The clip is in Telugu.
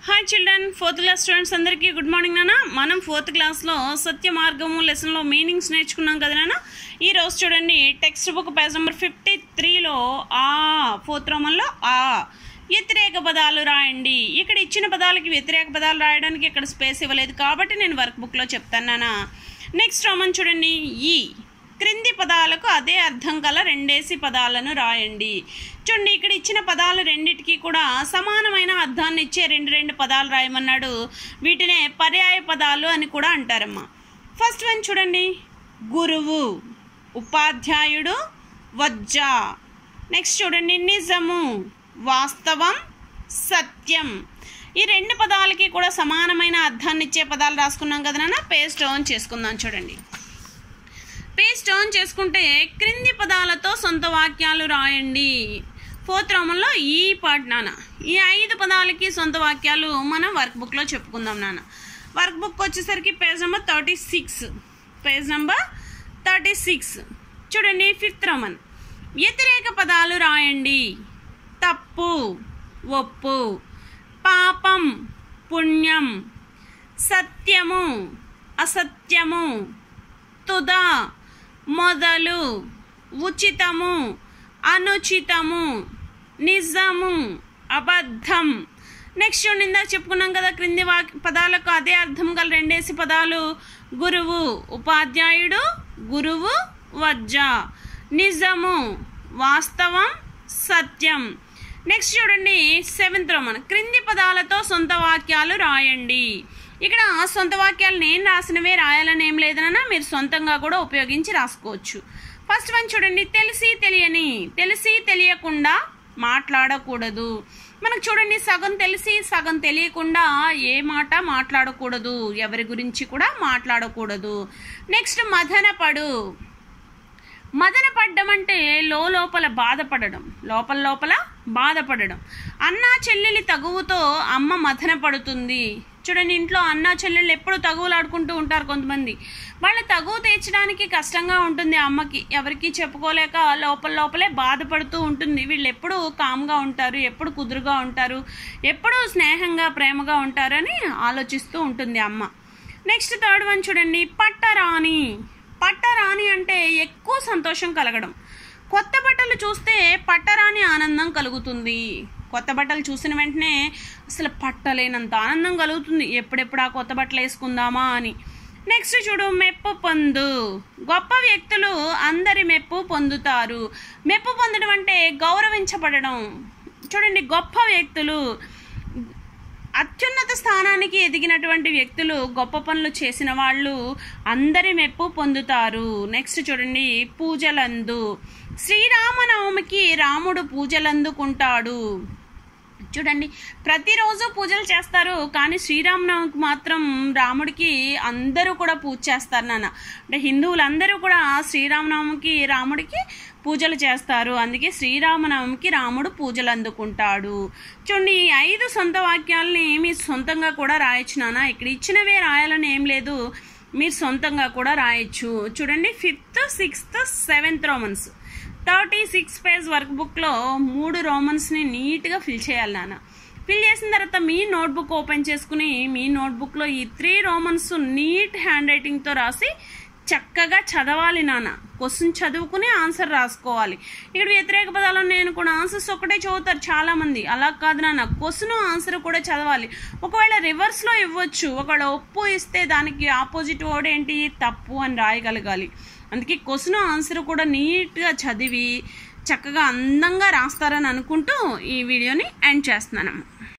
hi children fourth class students అందరికీ గుడ్ మార్నింగ్ నాన్న మనం ఫోర్త్ క్లాస్లో సత్య మార్గము లెసన్లో మీనింగ్స్ నేర్చుకున్నాం కదా నాన్న ఈ రోజు చూడండి textbook page number fifty త్రీలో ఆ ఫోర్త్ రోమన్లో ఆ వ్యతిరేక పదాలు రాయండి ఇక్కడ ఇచ్చిన పదాలకి వ్యతిరేక పదాలు రాయడానికి ఇక్కడ స్పేస్ ఇవ్వలేదు కాబట్టి నేను వర్క్ బుక్లో చెప్తాను నాన్న నెక్స్ట్ రోమన్ చూడండి ఈ క్రింది పదాలకు అదే అర్థం గల రెండేసి పదాలను రాయండి చూడండి ఇక్కడ ఇచ్చిన పదాలు రెండిటికి కూడా సమానమైన అర్థాన్ని ఇచ్చే రెండు రెండు పదాలు రాయమన్నాడు వీటినే పర్యాయ పదాలు అని కూడా అంటారమ్మా ఫస్ట్ వన్ చూడండి గురువు ఉపాధ్యాయుడు వజ్జ నెక్స్ట్ చూడండి నిజము వాస్తవం సత్యం ఈ రెండు పదాలకి కూడా సమానమైన అర్థాన్ని ఇచ్చే పదాలు రాసుకున్నాం కదా నాన్న పేస్ట్ ఆన్ చేసుకుందాం చూడండి పేస్ట్ ఆన్ చేసుకుంటే క్రింది పదాలతో సొంత వాక్యాలు రాయండి ఫోర్త్ రోమంలో ఈ పార్ట్ నాన్న ఈ ఐదు పదాలకి సొంత వాక్యాలు మనం వర్క్ బుక్లో చెప్పుకుందాం నాన్న వర్క్ బుక్ వచ్చేసరికి page number thirty six page number thirty six చూడండి ఫిఫ్త్ రోమన్ వ్యతిరేక పదాలు రాయండి తప్పు ఒప్పు పాపం పుణ్యం సత్యము అసత్యము తుద మొదలు ఉచితము అనుచితము నిజము అబద్ధం నెక్స్ట్ చూడండి ఇందాక చెప్పుకున్నాం కదా క్రింది వాక్ పదాలకు అదే అర్థం గల రెండేసి పదాలు గురువు ఉపాధ్యాయుడు గురువు వజ్జ నిజము వాస్తవం సత్యం నెక్స్ట్ చూడండి సెవెంత్ రోమన్ క్రింది పదాలతో సొంత వాక్యాలు రాయండి ఇక్కడ సొంత వాక్యాలు నేను రాసినవే రాయాలని ఏం లేదన్నా మీరు సొంతంగా కూడా ఉపయోగించి రాసుకోవచ్చు ఫస్ట్ వన్ చూడండి తెలిసి తెలియని తెలిసి తెలియకుండా మాట్లాడకూడదు మనకు చూడండి సగం తెలిసి సగం తెలియకుండా ఏ మాట మాట్లాడకూడదు ఎవరి గురించి కూడా మాట్లాడకూడదు నెక్స్ట్ మదనపడు మదన పడ్డం అంటే లోపల బాధపడడం లోపల లోపల బాధపడడం అన్నా చెల్లెలి తగువుతో అమ్మ మదన పడుతుంది చూడండి ఇంట్లో అన్నా చెల్లెళ్ళు ఎప్పుడు తగువులు ఆడుకుంటూ ఉంటారు కొంతమంది వాళ్ళ తగువు తీర్చడానికి కష్టంగా ఉంటుంది అమ్మకి ఎవరికి చెప్పుకోలేక లోపల లోపలే బాధపడుతూ ఉంటుంది వీళ్ళు ఎప్పుడు కామ్గా ఉంటారు ఎప్పుడు కుదురుగా ఉంటారు ఎప్పుడు స్నేహంగా ప్రేమగా ఉంటారని ఆలోచిస్తూ ఉంటుంది అమ్మ నెక్స్ట్ థర్డ్ వన్ చూడండి పట్టరాని పట్టరాని అంటే ఎక్కువ సంతోషం కలగడం కొత్త బట్టలు చూస్తే పట్టరాని ఆనందం కలుగుతుంది కొత్త బట్టలు చూసిన వెంటనే అసలు పట్టలేనంత ఆనందం కలుగుతుంది ఎప్పుడెప్పుడు ఆ కొత్త బట్టలు వేసుకుందామా అని నెక్స్ట్ చూడు మెప్పు పొందు గొప్ప వ్యక్తులు అందరి మెప్పు పొందుతారు మెప్పు పొందడం అంటే గౌరవించబడడం చూడండి గొప్ప వ్యక్తులు అత్యున్నత స్థానానికి ఎదిగినటువంటి వ్యక్తులు గొప్ప పనులు చేసిన వాళ్ళు అందరి మెప్పు పొందుతారు నెక్స్ట్ చూడండి పూజలందు శ్రీరామనవమికి రాముడు పూజలందుకుంటాడు చూడండి ప్రతిరోజు పూజలు చేస్తారు కానీ శ్రీరామనవమికి మాత్రం రాముడికి అందరూ కూడా పూజ చేస్తారు నాన్న అంటే హిందువులందరూ కూడా శ్రీరామనవమికి రాముడికి పూజలు చేస్తారు అందుకే శ్రీరామనవమికి రాముడు పూజలు అందుకుంటాడు చూడండి ఈ ఐదు సొంత వాక్యాలని మీరు సొంతంగా కూడా రాయొచ్చు నాన్న ఇక్కడ ఇచ్చినవే రాయాలని ఏం లేదు మీరు సొంతంగా కూడా రాయొచ్చు చూడండి fifth sixth seventh romans thirty six page వర్క్ బుక్లో మూడు రోమన్స్ని నీట్గా ఫిల్ చేయాలి నాన్న ఫిల్ చేసిన తర్వాత మీ నోట్బుక్ ఓపెన్ చేసుకుని మీ నోట్బుక్లో ఈ త్రీ రోమన్స్ నీట్ హ్యాండ్ రైటింగ్తో రాసి చక్కగా చదవాలి నాన్న క్వశ్చన్ చదువుకుని ఆన్సర్ రాసుకోవాలి ఇక్కడ వ్యతిరేక పదాలు నేను కూడా ఆన్సర్స్ ఒకటే చదువుతారు చాలా మంది అలా కాదు నాన్న క్వశ్చన్ ఆన్సర్ కూడా చదవాలి ఒకవేళ రివర్స్లో ఇవ్వచ్చు ఒకవేళ ఒప్పు ఇస్తే దానికి ఆపోజిట్ వర్డ్ ఏంటి తప్పు అని రాయగలగాలి అందుకే క్వశ్చన్ ఆన్సర్ కూడా నీట్గా చదివి చక్కగా అందంగా రాస్తారని అనుకుంటూ ఈ వీడియోని ఎండ్ చేస్తున్నాను